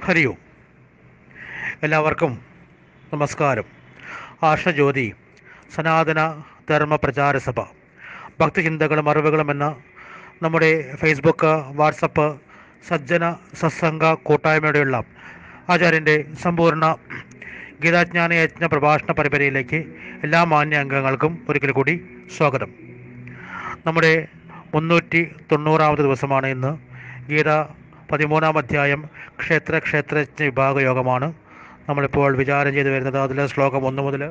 ഹരി ഓം എല്ലാവർക്കും നമസ്കാരം ആർഷജ്യോതി സനാതന ധർമ്മ പ്രചാര സഭ ഭക്തിചിന്തകളും അറിവുകളും എന്ന നമ്മുടെ ഫേസ്ബുക്ക് വാട്സപ്പ് സജ്ജന സത്സംഗ കൂട്ടായ്മയുടെയുള്ള ആചാര്യൻ്റെ സമ്പൂർണ്ണ ഗീതാജ്ഞാന യജ്ഞ പ്രഭാഷണ പരമ്പരയിലേക്ക് എല്ലാ മാന്യ അംഗങ്ങൾക്കും ഒരിക്കൽ കൂടി സ്വാഗതം നമ്മുടെ മുന്നൂറ്റി തൊണ്ണൂറാമത് ദിവസമാണ് ഇന്ന് ഗീത പതിമൂന്നാം അധ്യായം ക്ഷേത്ര ക്ഷേത്രജ്ഞ വിഭാഗ യോഗമാണ് നമ്മളിപ്പോൾ വിചാരം ചെയ്തു വരുന്നത് അതിൽ ശ്ലോകം ഒന്ന് മുതൽ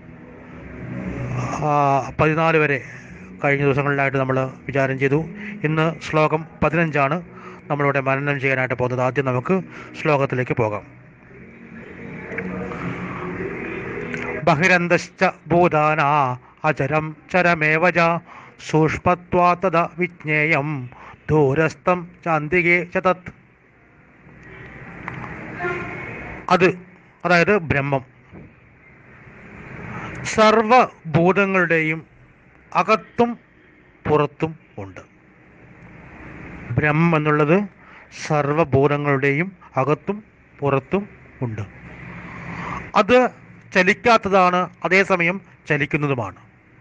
പതിനാല് വരെ കഴിഞ്ഞ ദിവസങ്ങളിലായിട്ട് നമ്മൾ വിചാരം ചെയ്തു ഇന്ന് ശ്ലോകം പതിനഞ്ചാണ് നമ്മളിവിടെ മനനം ചെയ്യാനായിട്ട് പോകുന്നത് ആദ്യം നമുക്ക് ശ്ലോകത്തിലേക്ക് പോകാം ബഹിരന്തശ്ച ഭൂതാന അചരം ചരമേവജ സൂക്ഷ്മത്വാതദ വിജ്ഞേയം ദൂരസ്ഥം ചാന്തികേ ചതത് അത് അതായത് ബ്രഹ്മം സർവഭൂതങ്ങളുടെയും അകത്തും പുറത്തും ഉണ്ട് ബ്രഹ്മം എന്നുള്ളത് സർവഭൂതങ്ങളുടെയും അകത്തും പുറത്തും ഉണ്ട് അത് ചലിക്കാത്തതാണ് അതേസമയം ചലിക്കുന്നതുമാണ്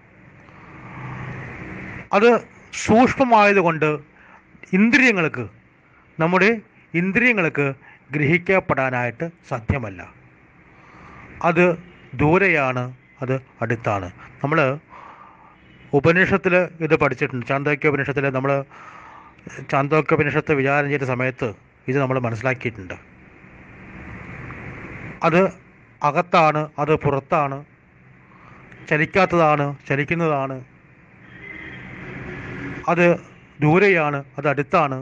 അത് സൂക്ഷ്മമായതുകൊണ്ട് ഇന്ദ്രിയങ്ങൾക്ക് നമ്മുടെ ഇന്ദ്രിയങ്ങൾക്ക് ഗ്രഹിക്കപ്പെടാനായിട്ട് സാധ്യമല്ല അത് ദൂരെയാണ് അത് അടുത്താണ് നമ്മൾ ഉപനിഷത്തിൽ ഇത് പഠിച്ചിട്ടുണ്ട് ചാന്തോക്യ ഉപനിഷത്തിൽ നമ്മൾ ചാന്തോക്യ ഉപനിഷത്ത് വിചാരം ചെയ്ത സമയത്ത് ഇത് നമ്മൾ മനസ്സിലാക്കിയിട്ടുണ്ട് അത് അകത്താണ് അത് പുറത്താണ് ചലിക്കാത്തതാണ് ചലിക്കുന്നതാണ് അത് ദൂരെയാണ് അത് അടുത്താണ്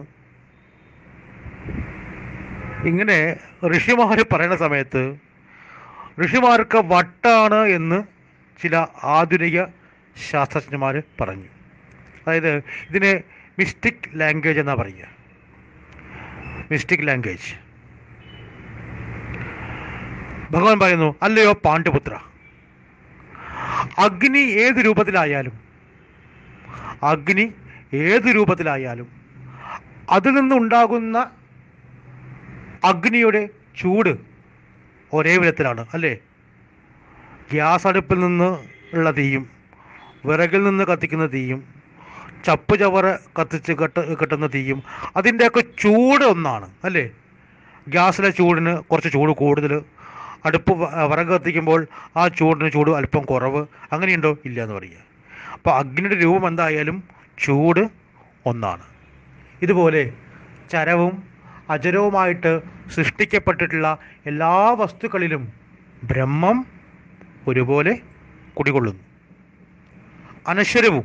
ഇങ്ങനെ ഋഷിമാർ പറയുന്ന സമയത്ത് ഋഷിമാർക്ക് വട്ടാണ് എന്ന് ചില ആധുനിക ശാസ്ത്രജ്ഞന്മാർ പറഞ്ഞു അതായത് ഇതിനെ മിസ്റ്റിക് ലാംഗ്വേജ് എന്നാ പറയുക മിസ്റ്റിക് ലാംഗ്വേജ് ഭഗവാൻ പറയുന്നു അല്ലയോ പാണ്ഡുപുത്ര അഗ്നി ഏത് രൂപത്തിലായാലും അഗ്നി ഏത് രൂപത്തിലായാലും അതിൽ നിന്നുണ്ടാകുന്ന അഗ്നിയുടെ ചൂട് ഒരേ വിധത്തിലാണ് അല്ലേ ഗ്യാസ് അടുപ്പിൽ നിന്ന് ഉള്ള തീയും വിറകിൽ നിന്ന് കത്തിക്കുന്ന തീയും ചപ്പ് ചവറ് കത്തിച്ച് കെട്ട് കിട്ടുന്ന തീയും അതിൻ്റെയൊക്കെ ചൂട് ഒന്നാണ് അല്ലേ ഗ്യാസിലെ ചൂടിന് കുറച്ച് ചൂട് കൂടുതൽ അടുപ്പ് വ- വിറക് കത്തിക്കുമ്പോൾ ആ ചൂടിന് ചൂട് അല്പം കുറവ് അങ്ങനെയുണ്ടോ ഇല്ല എന്ന് പറയുക അപ്പോൾ അഗ്നിയുടെ രൂപം എന്തായാലും ചൂട് ഒന്നാണ് ഇതുപോലെ ചരവും അജരവുമായിട്ട് സൃഷ്ടിക്കപ്പെട്ടിട്ടുള്ള എല്ലാ വസ്തുക്കളിലും ബ്രഹ്മം ഒരുപോലെ കുടികൊള്ളുന്നു അനശ്വരവും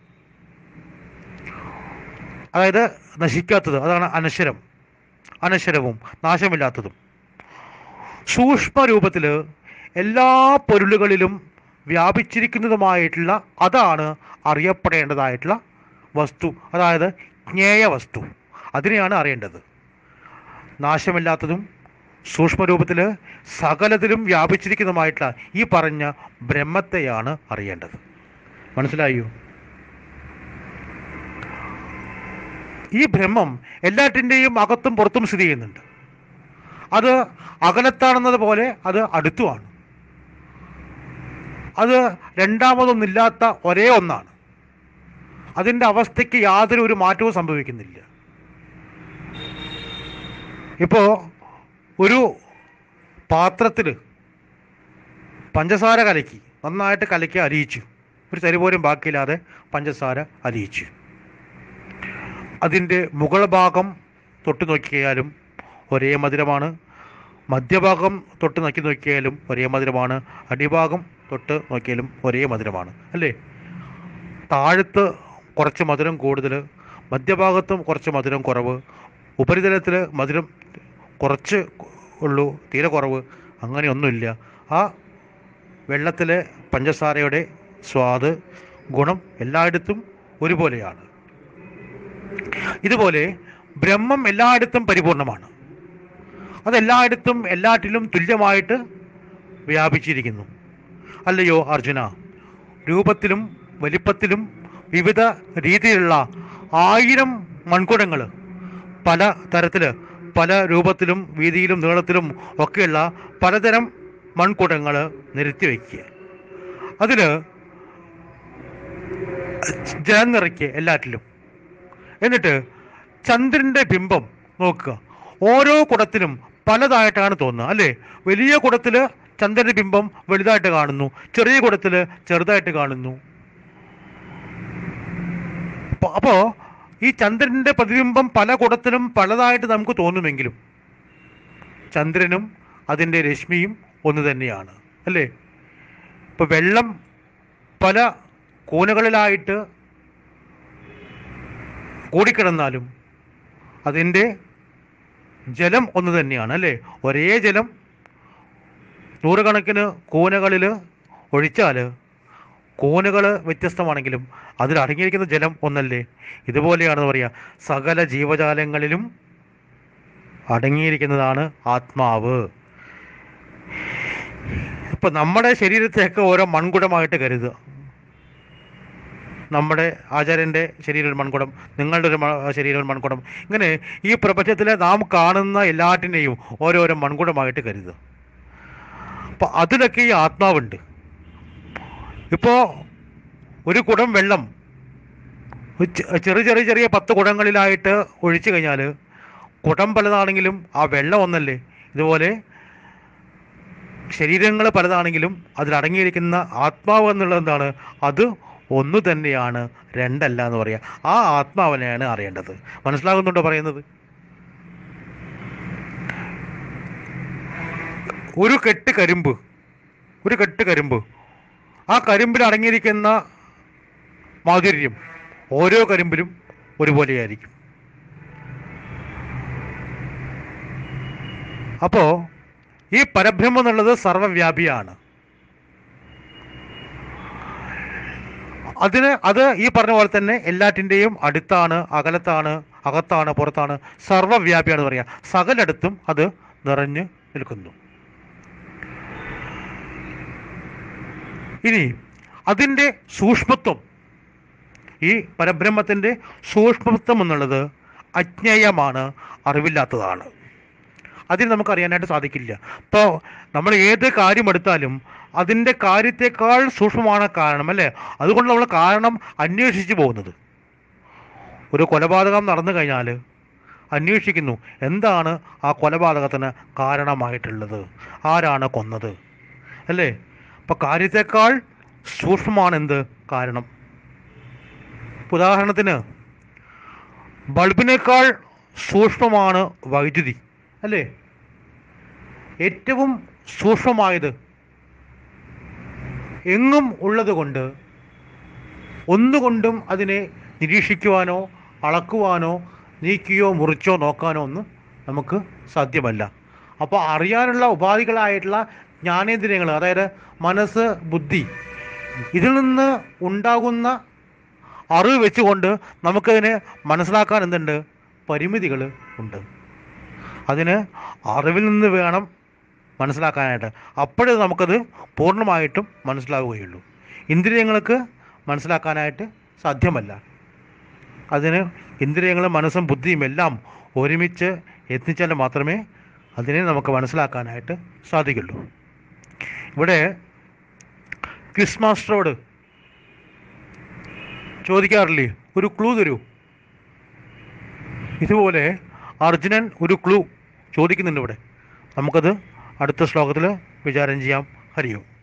അതായത് നശിക്കാത്തത് അതാണ് അനശ്വരം അനശ്വരവും നാശമില്ലാത്തതും സൂക്ഷ്മ രൂപത്തിൽ എല്ലാ പൊരുളുകളിലും വ്യാപിച്ചിരിക്കുന്നതുമായിട്ടുള്ള അതാണ് അറിയപ്പെടേണ്ടതായിട്ടുള്ള വസ്തു അതായത് ജ്ഞേയ വസ്തു അതിനെയാണ് അറിയേണ്ടത് നാശമില്ലാത്തതും സൂക്ഷ്മരൂപത്തിൽ സകലത്തിലും വ്യാപിച്ചിരിക്കുന്നതുമായിട്ടുള്ള ഈ പറഞ്ഞ ബ്രഹ്മത്തെയാണ് അറിയേണ്ടത് മനസ്സിലായോ ഈ ബ്രഹ്മം എല്ലാറ്റിൻ്റെയും അകത്തും പുറത്തും സ്ഥിതി ചെയ്യുന്നുണ്ട് അത് അകലത്താണെന്നത് പോലെ അത് അടുത്തുമാണ് അത് രണ്ടാമതൊന്നില്ലാത്ത ഒരേ ഒന്നാണ് അതിൻ്റെ അവസ്ഥയ്ക്ക് യാതൊരു ഒരു മാറ്റവും സംഭവിക്കുന്നില്ല ഇപ്പോൾ ഒരു പാത്രത്തിൽ പഞ്ചസാര കലക്കി നന്നായിട്ട് കലക്കി അലിയിച്ചു ഒരു തരി പോലും ബാക്കിയില്ലാതെ പഞ്ചസാര അലിയിച്ചു അതിൻ്റെ മുകൾ ഭാഗം തൊട്ട് നോക്കിയാലും ഒരേ മധുരമാണ് മധ്യഭാഗം തൊട്ട് നോക്കി നോക്കിയാലും ഒരേ മധുരമാണ് അടിഭാഗം തൊട്ട് നോക്കിയാലും ഒരേ മധുരമാണ് അല്ലേ താഴത്ത് കുറച്ച് മധുരം കൂടുതൽ മധ്യഭാഗത്തും കുറച്ച് മധുരം കുറവ് ഉപരിതലത്തിൽ മധുരം കുറച്ച് ഉള്ളൂ തീരെ കുറവ് അങ്ങനെയൊന്നുമില്ല ആ വെള്ളത്തിലെ പഞ്ചസാരയുടെ സ്വാദ് ഗുണം എല്ലായിടത്തും ഒരുപോലെയാണ് ഇതുപോലെ ബ്രഹ്മം എല്ലായിടത്തും പരിപൂർണമാണ് അതെല്ലായിടത്തും എല്ലാറ്റിലും തുല്യമായിട്ട് വ്യാപിച്ചിരിക്കുന്നു അല്ലയോ അർജുന രൂപത്തിലും വലിപ്പത്തിലും വിവിധ രീതിയിലുള്ള ആയിരം മൺകുടങ്ങൾ പല തരത്തിൽ പല രൂപത്തിലും വീതിയിലും നീളത്തിലും ഒക്കെയുള്ള പലതരം മൺകുടങ്ങൾ നിരത്തി വയ്ക്കുക അതിൽ ജലം നിറയ്ക്കുക എല്ലാറ്റിലും എന്നിട്ട് ചന്ദ്രൻ്റെ ബിംബം നോക്കുക ഓരോ കുടത്തിലും പലതായിട്ടാണ് തോന്നുന്നത് അല്ലേ വലിയ കുടത്തിൽ ചന്ദ്രൻ്റെ ബിംബം വലുതായിട്ട് കാണുന്നു ചെറിയ കുടത്തിൽ ചെറുതായിട്ട് കാണുന്നു അപ്പൊ- അപ്പോ ഈ ചന്ദ്രന്റെ പ്രതിബിംബം പല കുടത്തിലും പലതായിട്ട് നമുക്ക് തോന്നുമെങ്കിലും ചന്ദ്രനും അതിൻ്റെ രശ്മിയും ഒന്ന് തന്നെയാണ് അല്ലേ ഇപ്പൊ വെള്ളം പല കോണുകളിലായിട്ട് കൂടിക്കിടന്നാലും അതിൻ്റെ ജലം ഒന്ന് തന്നെയാണ് അല്ലേ ഒരേ ജലം നൂറുകണക്കിന് കൂനകളിൽ ഒഴിച്ചാൽ കോനുകൾ വ്യത്യസ്തമാണെങ്കിലും അതിൽ അടങ്ങിയിരിക്കുന്ന ജലം ഒന്നല്ലേ ഇതുപോലെയാണെന്ന് പറയുക സകല ജീവജാലങ്ങളിലും അടങ്ങിയിരിക്കുന്നതാണ് ആത്മാവ് ഇപ്പൊ നമ്മുടെ ശരീരത്തെയൊക്കെ ഓരോ മൺകുടമായിട്ട് കരുതുക നമ്മുടെ ആചാര്യൻ്റെ ശരീരം ഒരു മൺകുടം നിങ്ങളുടെ ഒരു മ- ശരീരം ഒരു മൺകുടം ഇങ്ങനെ ഈ പ്രപഞ്ചത്തിലെ നാം കാണുന്ന എല്ലാറ്റിനെയും ഓരോരോ മൺകുടമായിട്ട് കരുതുക അപ്പൊ അതിലൊക്കെ ഈ ആത്മാവുണ്ട് ഇപ്പോ ഒരു കുടം വെള്ളം ഒരു ചെ- ചെറിയ ചെറിയ ചെറിയ പത്ത് കുടങ്ങളിലായിട്ട് ഒഴിച്ചു കഴിഞ്ഞാൽ കുടം പലതാണെങ്കിലും ആ വെള്ളം ഒന്നല്ലേ ഇതുപോലെ ശരീരങ്ങൾ പലതാണെങ്കിലും അതിലടങ്ങിയിരിക്കുന്ന ആത്മാവ് എന്നുള്ളത് എന്താണ് അത് ഒന്ന് തന്നെയാണ് രണ്ടല്ല എന്ന് പറയാം ആ ആത്മാവിനെയാണ് അറിയേണ്ടത് മനസ്സിലാകുന്നുണ്ടോ പറയുന്നത് ഒരു കെട്ട് കരിമ്പ് ഒരു കെട്ട് കരിമ്പ് ആ കരിമ്പിൽ അടങ്ങിയിരിക്കുന്ന മാധുര്യം ഓരോ കരിമ്പിലും ഒരുപോലെയായിരിക്കും അപ്പോ ഈ പരബ്രഹ്മം എന്നുള്ളത് സർവവ്യാപിയാണ് അതിന് അത് ഈ പറഞ്ഞ പോലെ തന്നെ എല്ലാറ്റിൻ്റെയും അടുത്താണ് അകലത്താണ് അകത്താണ് പുറത്താണ് സർവവ്യാപിയാണെന്ന് പറയാം സകലയിടത്തും അത് നിറഞ്ഞു നിൽക്കുന്നു ഇനി അതിൻ്റെ സൂക്ഷ്മത്വം ഈ പരബ്രഹ്മത്തിൻ്റെ സൂക്ഷ്മത്വം എന്നുള്ളത് അജ്ഞേയമാണ് അറിവില്ലാത്തതാണ് അതിന് നമുക്ക് അറിയാനായിട്ട് സാധിക്കില്ല ഇപ്പോൾ നമ്മൾ ഏത് കാര്യം എടുത്താലും അതിൻ്റെ കാര്യത്തെക്കാൾ സൂക്ഷ്മമാണ് കാരണം അല്ലേ അതുകൊണ്ട് നമ്മൾ കാരണം അന്വേഷിച്ച് പോകുന്നത് ഒരു കൊലപാതകം നടന്നു കഴിഞ്ഞാൽ അന്വേഷിക്കുന്നു എന്താണ് ആ കൊലപാതകത്തിന് കാരണമായിട്ടുള്ളത് ആരാണ് കൊന്നത് അല്ലേ അപ്പോൾ കാര്യത്തെക്കാൾ സൂക്ഷ്മമാണ് എന്ത് കാരണം ഉദാഹരണത്തിന് ബൾബിനേക്കാൾ സൂക്ഷ്മമാണ് വൈദ്യുതി അല്ലേ ഏറ്റവും സൂക്ഷ്മമായത് എങ്ങും ഉള്ളത് കൊണ്ട് ഒന്നുകൊണ്ടും അതിനെ നിരീക്ഷിക്കുവാനോ അളക്കുവാനോ നീക്കിയോ മുറിച്ചോ നോക്കാനോ ഒന്നും നമുക്ക് സാധ്യമല്ല അപ്പോൾ അറിയാനുള്ള ഉപാധികളായിട്ടുള്ള ജ്ഞാനേന്ദ്രിയങ്ങൾ അതായത് മനസ്സ് ബുദ്ധി ഇതിൽ നിന്ന് ഉണ്ടാകുന്ന അറിവ് വെച്ചുകൊണ്ട് നമുക്കതിനെ മനസ്സിലാക്കാൻ എന്തുണ്ട് പരിമിതികൾ ഉണ്ട് അതിന് അറിവിൽ നിന്ന് വേണം മനസ്സിലാക്കാനായിട്ട് അപ്പോഴേ നമുക്കത് പൂർണ്ണമായിട്ടും മനസ്സിലാവുകയുള്ളൂ ഇന്ദ്രിയങ്ങൾക്ക് മനസ്സിലാക്കാനായിട്ട് സാധ്യമല്ല അതിന് ഇന്ദ്രിയങ്ങളും മനസ്സും ബുദ്ധിയും എല്ലാം ഒരുമിച്ച് എത്തിച്ചാൽ മാത്രമേ അതിനെ നമുക്ക് മനസ്സിലാക്കാനായിട്ട് സാധിക്കുള്ളൂ ഇവിടെ ക്വിസ് മാസ്റ്ററോട് ചോദിക്കാറില്ലേ ഒരു ക്ലൂ തരൂ ഇതുപോലെ അർജുനൻ ഒരു ക്ലൂ ചോദിക്കുന്നുണ്ട് ഇവിടെ നമുക്കത് അടുത്ത ശ്ലോകത്തിൽ വിചാരം ചെയ്യാം ഹരിയോ